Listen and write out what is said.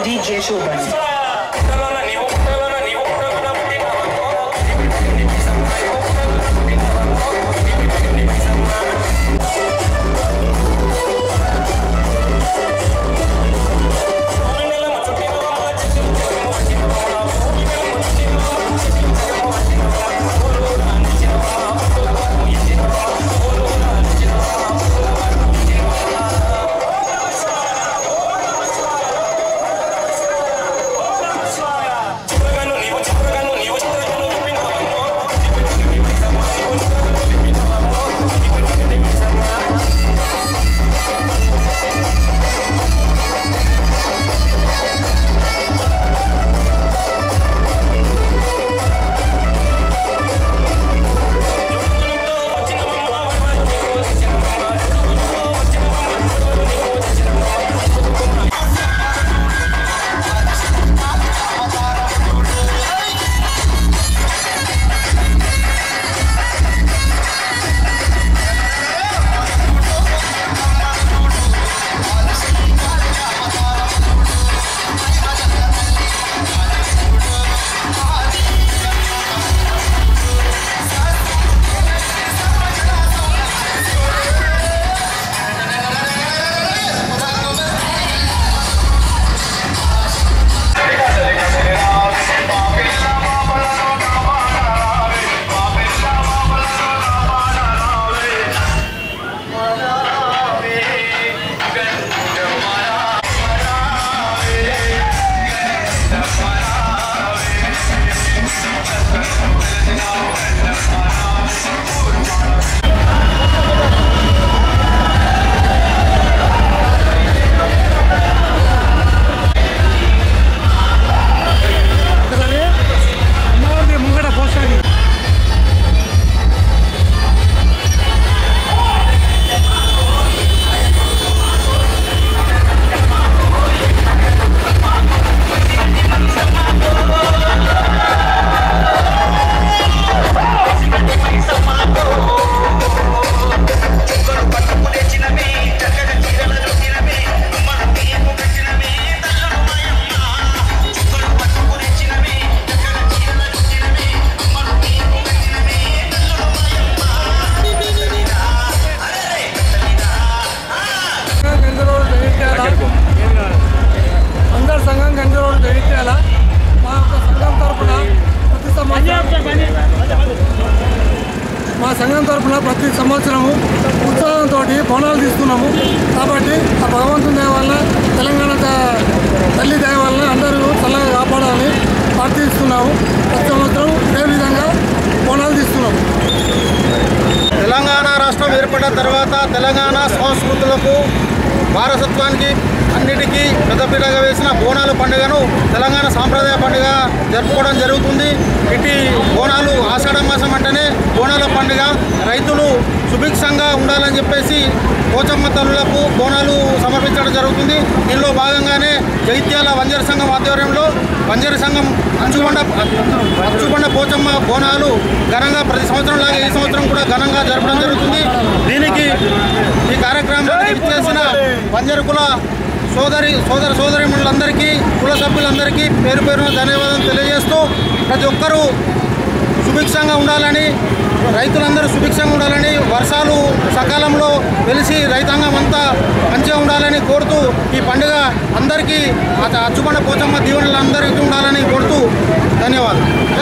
DJ Shobhan. ముంగడ పోస్టాన్ని గంజరోడు జగిత్యాల అందరు సంఘం గంజరోడు జగిత్యాల మా యొక్క సంఘం తరపున ప్రతి సంవత్సరం మా సంఘం తరపున ప్రతి సంవత్సరము ఉత్సాహంతో బోనాలు తీస్తున్నాము కాబట్టి ఆ భగవంతుని దయ వల్ల తెలంగాణ త- తల్లి దయ వల్ల అందరూ చల్లగా కాపాడాలని ప్రార్థిస్తున్నాము ప్రతి సంవత్సరం ఇదే విధంగా బోనాలు తీస్తున్నాము తెలంగాణ రాష్ట్రం ఏర్పడిన తర్వాత తెలంగాణ సంస్కృతులకు వారసత్వానికి అన్నిటికీ పెద్దపీటగా వేసిన బోనాల పండుగను తెలంగాణ సాంప్రదాయ పండుగ జరుపుకోవడం జరుగుతుంది ఇటు బోనాలు ఆషాఢ మాసం అంటేనే బోనాల పండుగ రైతులు సుభిక్షంగా ఉండాలని చెప్పేసి పోచమ్మ తల్లులకు బోనాలు సమర్పించడం జరుగుతుంది దీనిలో భాగంగానే జైత్యాల వంజర సంఘం ఆధ్వర్యంలో వంజర సంఘం అంచుకొండ అంచుకొండ పోచమ్మ బోనాలు ఘనంగా ప్రతి సంవత్సరం లాగా ఈ సంవత్సరం కూడా ఘనంగా జరపడం జరుగుతుంది దీనికి ఈ కార్యక్రమానికి ఇచ్చేసిన వంజర కుల సోదరి సోదర సోదరిమణులందరికీ కుల సభ్యులందరికీ పేరు పేరున ధన్యవాదాలు తెలియజేస్తూ ప్రతి ఒక్కరూ సుభిక్షంగా ఉండాలని రైతులందరూ సుభిక్షంగా ఉండాలని వర్షాలు సకాలంలో వెలిసి రైతాంగం అంతా మంచిగా ఉండాలని కోరుతూ ఈ పండుగ అందరికీ అచ్చుకొండ పోచమ్మ దీవెనలు అందరికీ ఉండాలని కోరుతూ ధన్యవాదాలు